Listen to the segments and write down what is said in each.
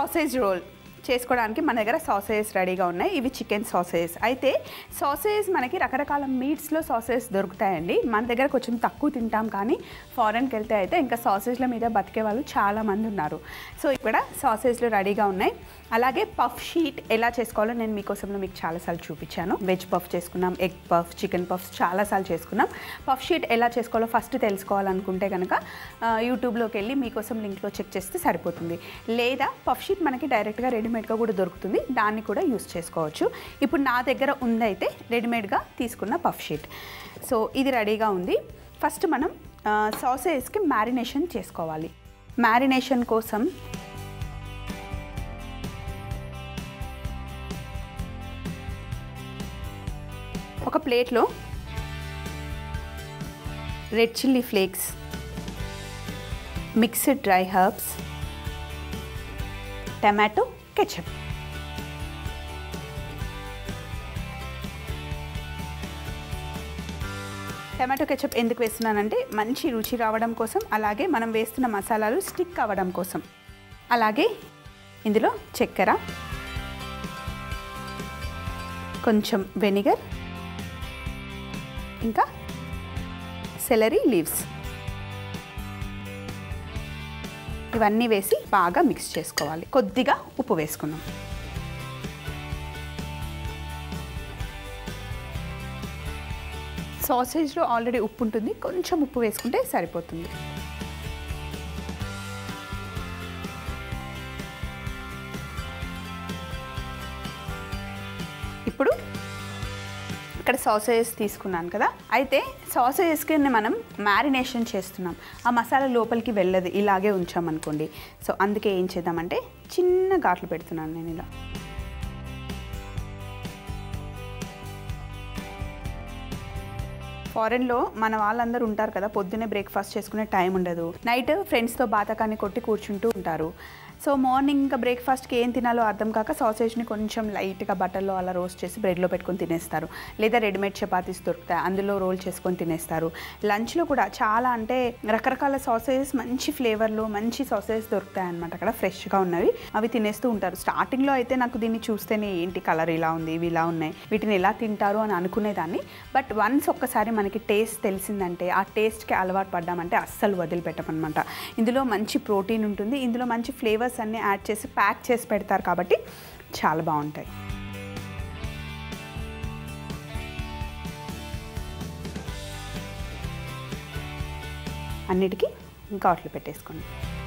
sausage role చేసుకోవడానికి మన దగ్గర సాసేజ్ రెడీగా ఉన్నాయి ఇవి చికెన్ సాసేజ్ అయితే సాసేజ్ మనకి రకరకాల మీట్స్లో సాసేజ్ దొరుకుతాయండి మన దగ్గర కొంచెం తక్కువ తింటాం కానీ ఫారెన్కి వెళ్తే అయితే ఇంకా సాసేజ్ల మీద బతికే వాళ్ళు చాలామంది ఉన్నారు సో ఇక్కడ సాసేజ్లు రెడీగా ఉన్నాయి అలాగే పఫ్ షీట్ ఎలా చేసుకోవాలో నేను మీకోసంలో మీకు చాలాసార్లు చూపించాను వెజ్ పఫ్ చేసుకున్నాం ఎగ్ పఫ్ చికెన్ పఫ్స్ చాలాసార్లు చేసుకున్నాం పఫ్ షీట్ ఎలా చేసుకోవాలో ఫస్ట్ తెలుసుకోవాలనుకుంటే కనుక ఆ, యూట్యూబ్లోకి వెళ్ళి మీకోసం లింక్లో చెక్ చేస్తే సరిపోతుంది లేదా పఫ్ షీట్ మనకి డైరెక్ట్గా రెడీమేడ్గా కూడా దొరుకుతుంది దాన్ని కూడా యూస్ చేసుకోవచ్చు ఇప్పుడు నా దగ్గర ఉందైతే రెడీమేడ్గా తీసుకున్న పఫ్ షీట్ సో ఇది రెడీగా ఉంది ఫస్ట్ మనం సాసేస్కి మ్యారినేషన్ చేసుకోవాలి మ్యారినేషన్ కోసం ఒక ప్లేట్లో red chilli flakes mixed dry herbs tomato ketchup tomato ketchup ఎందుకు వేస్తున్నానంటే మంచి రుచి రావడం కోసం అలాగే మనం వేస్తున్న మసాలాలు స్టిక్ అవ్వడం కోసం అలాగే ఇందులో చక్కెర కొంచెం వెనిగర్ ఇంకా సెలరీ లీవ్స్ ఇవన్నీ వేసి బాగా మిక్స్ చేసుకోవాలి కొద్దిగా ఉప్పు వేసుకుందాం సాసేజ్లో ఆల్రెడీ ఉప్పు ఉంటుంది కొంచెం ఉప్పు వేసుకుంటే సరిపోతుంది ఇప్పుడు ఇక్కడ సాసేజెస్ తీసుకున్నాను కదా అయితే సాసేజెస్కి మనం మ్యారినేషన్ చేస్తున్నాం ఆ మసాలా లోపలికి వెళ్ళదు ఇలాగే ఉంచామనుకోండి సో అందుకే ఏం చేద్దామంటే చిన్న ఘాట్లు పెడుతున్నాను నేను ఇలా ఫారెన్లో మన వాళ్ళందరూ ఉంటారు కదా పొద్దున్నే బ్రేక్ఫాస్ట్ చేసుకునే టైం ఉండదు నైట్ ఫ్రెండ్స్తో బాతకాన్ని కొట్టి కూర్చుంటూ ఉంటారు సో మార్నింగ్ ఇంకా బ్రేక్ఫాస్ట్కి ఏం తినాలో అర్థం కాక సాసేజ్ని కొంచెం లైట్గా బటర్లో అలా రోస్ట్ చేసి బ్రెడ్లో పెట్టుకొని తినేస్తారు లేదా రెడీమేడ్ చపాతీస్ దొరుకుతాయి అందులో రోల్ చేసుకొని తినేస్తారు లంచ్లో కూడా చాలా అంటే రకరకాల సాసేజెస్ మంచి ఫ్లేవర్లో మంచి సాసేజెస్ దొరుకుతాయి అనమాట అక్కడ ఫ్రెష్గా ఉన్నవి అవి తినేస్తూ ఉంటారు స్టార్టింగ్లో అయితే నాకు దీన్ని చూస్తేనే ఏంటి కలర్ ఇలా ఉంది ఇవి ఇలా ఉన్నాయి వీటిని ఎలా తింటారు అని అనుకునేదాన్ని బట్ వన్స్ ఒక్కసారి మనకి టేస్ట్ తెలిసిందంటే ఆ టేస్ట్కి అలవాటు పడ్డామంటే అస్సలు వదిలిపెట్టమన్నమాట ఇందులో మంచి ప్రోటీన్ ఉంటుంది ఇందులో మంచి ఫ్లేవర్స్ అన్నీ యాడ్ చేసి ప్యాక్ చేసి పెడతారు కాబట్టి చాలా బాగుంటాయి అన్నిటికీ ఘాట్లు పెట్టేసుకోండి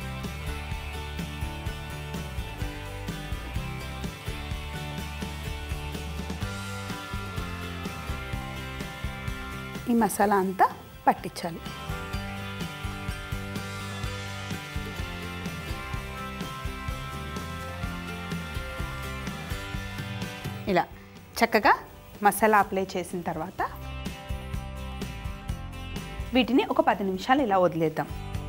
ఈ మసాలా అంతా పట్టించాలి ఇలా చక్కగా మసాలా అప్లై చేసిన తర్వాత వీటిని ఒక పది నిమిషాలు ఇలా వదిలేద్దాం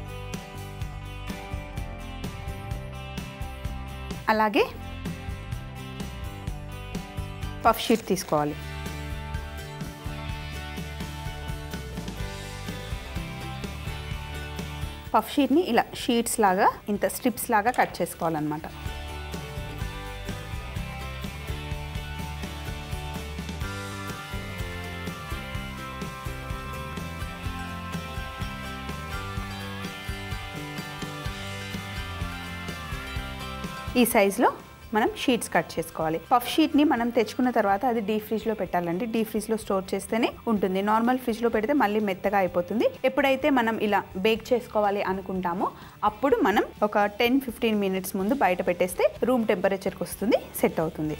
అలాగే పఫ్ షీట్ తీసుకోవాలి పఫ్ షీట్ని ఇలా షీట్స్ లాగా ఇంత స్ట్రిప్స్ లాగా కట్ చేసుకోవాలన్నమాట ఈ సైజులో మనం షీట్స్ కట్ చేసుకోవాలి పఫ్ షీట్ని మనం తెచ్చుకున్న తర్వాత అది డీ ఫ్రిడ్జ్లో పెట్టాలండి డీ ఫ్రిడ్జ్లో స్టోర్ చేస్తేనే ఉంటుంది నార్మల్ ఫ్రిడ్జ్లో పెడితే మళ్ళీ మెత్తగా అయిపోతుంది ఎప్పుడైతే మనం ఇలా బేక్ చేసుకోవాలి అనుకుంటామో అప్పుడు మనం ఒక టెన్ ఫిఫ్టీన్ మినిట్స్ ముందు బయట పెట్టేస్తే రూమ్ టెంపరేచర్కి వస్తుంది సెట్ అవుతుంది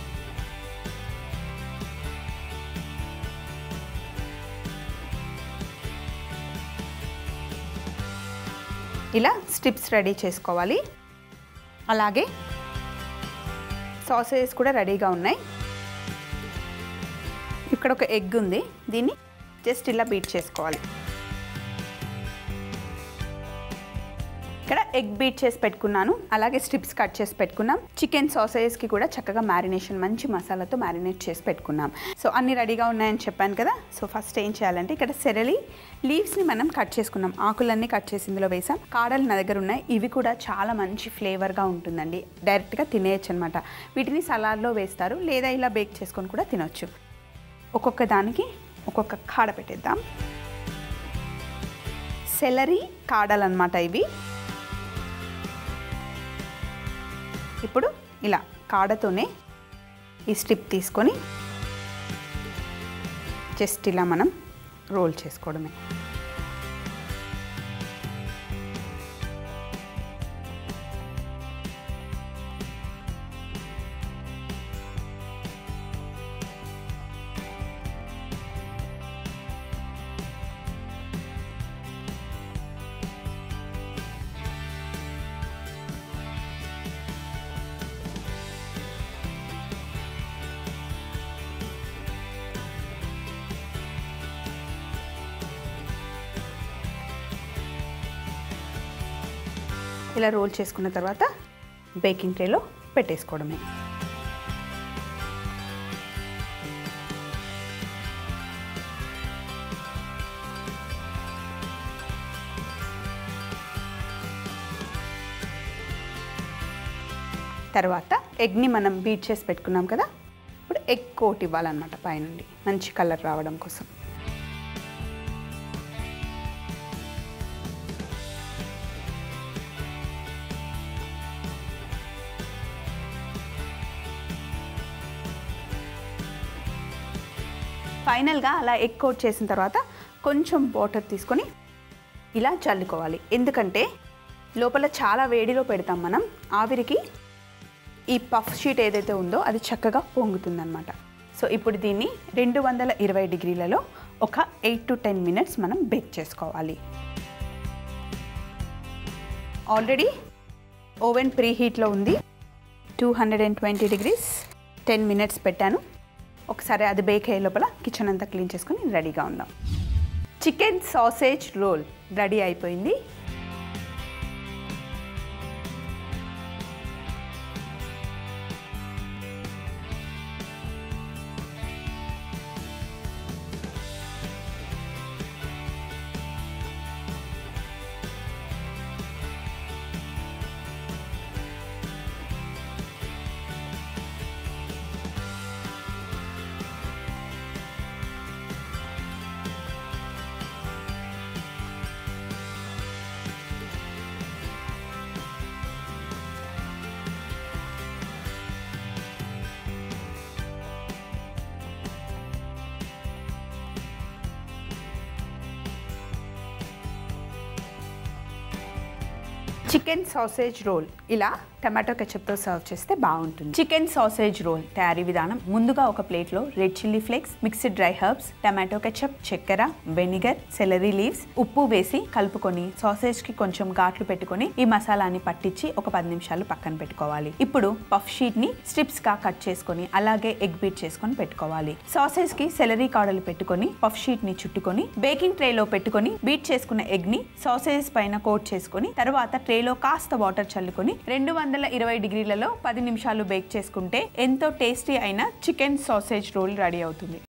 ఇలా స్ట్రిప్స్ రెడీ చేసుకోవాలి అలాగే సాసేస్ కూడా రెడీగా ఉన్నాయి ఇక్కడ ఒక ఎగ్ ఉంది దీన్ని జస్ట్ ఇలా బీట్ చేసుకోవాలి ఇక్కడ ఎగ్ బీట్ చేసి పెట్టుకున్నాను అలాగే స్ట్రిప్స్ కట్ చేసి పెట్టుకున్నాం చికెన్ సాసేస్కి కూడా చక్కగా మ్యారినేషన్ మంచి మసాలాతో మ్యారినేట్ చేసి పెట్టుకున్నాం సో అన్ని రెడీగా ఉన్నాయని చెప్పాను కదా సో ఫస్ట్ ఏం చేయాలంటే ఇక్కడ సెరలి లీవ్స్ని మనం కట్ చేసుకున్నాం ఆకులన్నీ కట్ చేసి ఇందులో వేసాం కాడలు నా దగ్గర ఉన్నాయి ఇవి కూడా చాలా మంచి ఫ్లేవర్గా ఉంటుందండి డైరెక్ట్గా తినేయచ్చు అనమాట వీటిని సలాడ్లో వేస్తారు లేదా ఇలా బేక్ చేసుకొని కూడా తినొచ్చు ఒక్కొక్క దానికి ఒక్కొక్క కాడ పెట్టేద్దాం సెలరీ కాడలు అనమాట ఇవి ఇప్పుడు ఇలా కాడతోనే ఈ స్ట్రిప్ తీసుకొని జస్ట్ ఇలా మనం రోల్ చేసుకోవడమే ఇలా రోల్ చేసుకున్న తర్వాత బేకింగ్ ట్రేలో పెట్టేసుకోవడమే తర్వాత ఎగ్ని మనం బీట్ చేసి పెట్టుకున్నాం కదా ఇప్పుడు ఎగ్ కోట్ ఇవ్వాలన్నమాట పైనుండి మంచి కలర్ రావడం కోసం ఫైనల్గా అలా ఎగ్ కోట్ చేసిన తర్వాత కొంచెం వాటర్ తీసుకొని ఇలా చల్లుకోవాలి ఎందుకంటే లోపల చాలా వేడిలో పెడతాం మనం ఆవిరికి ఈ పఫ్ షీట్ ఏదైతే ఉందో అది చక్కగా పొంగుతుందన్నమాట సో ఇప్పుడు దీన్ని రెండు వందల ఇరవై డిగ్రీలలో ఒక ఎయిట్ టు టెన్ మినిట్స్ మనం బేక్ చేసుకోవాలి ఆల్రెడీ ఓవెన్ ప్రీ హీట్లో ఉంది two hundred and twenty degrees ten minutes పెట్టాను ఒకసారి అది బేక్ అయ్యే లోపల కిచెన్ అంతా క్లీన్ చేసుకుని రెడీగా ఉందాం చికెన్ సాసేజ్ రోల్ రెడీ అయిపోయింది చికెన్ సాసేజ్ రోల్ ఇలా టమాటో కెచప్తో సర్వ్ చేస్తే బాగుంటుంది చికెన్ సాసేజ్ రోల్ తయారీ విధానం ముందుగా ఒక ప్లేట్లో red chilli flakes mixed dry herbs tomato ketchup చక్కెర వెనిగర్ సెలరీ లీవ్స్ ఉప్పు వేసి కలుపుకొని సాసేజ్ కి కొంచెం ఘాట్లు పెట్టుకొని ఈ మసాలాని పట్టించి ఒక పది నిమిషాలు పక్కన పెట్టుకోవాలి ఇప్పుడు పఫ్ షీట్ ని స్ట్రిప్స్ గా కట్ చేసుకొని అలాగే ఎగ్ బీట్ చేసుకొని పెట్టుకోవాలి సాసేజ్ కి సెలరీ కాడలు పెట్టుకొని పఫ్ షీట్ ని చుట్టుకొని బేకింగ్ ట్రే లో పెట్టుకొని బీట్ చేసుకున్న ఎగ్ ని సాసేజ్ పైన కోట్ చేసుకొని తర్వాత ట్రేలో కాస్త వాటర్ చల్లుకొని రెండు వందల ఇరవై డిగ్రీలలో పది నిమిషాలు బేక్ చేసుకుంటే ఎంతో టేస్టీ అయిన చికెన్ సాసేజ్ రోల్ రెడీ అవుతుంది